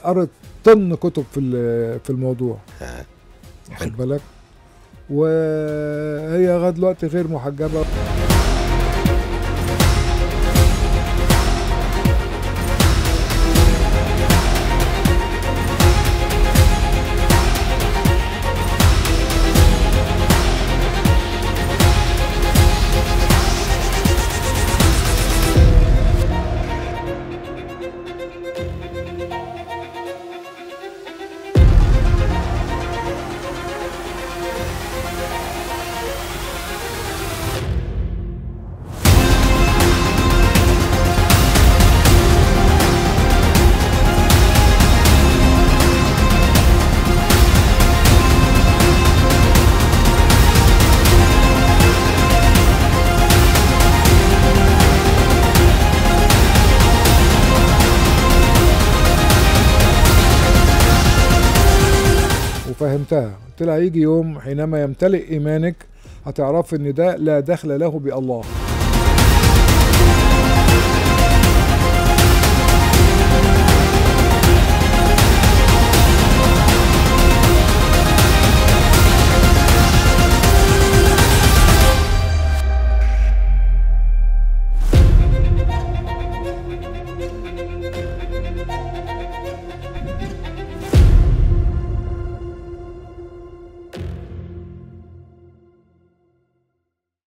قرت طن كتب في ال- في الموضوع آه. واخد بالك وهي لغايه دلوقتي غير محجبه وفهمتها قلت لها هيجي يوم حينما يمتلئ ايمانك هتعرفي ان ده لا دخل له بالله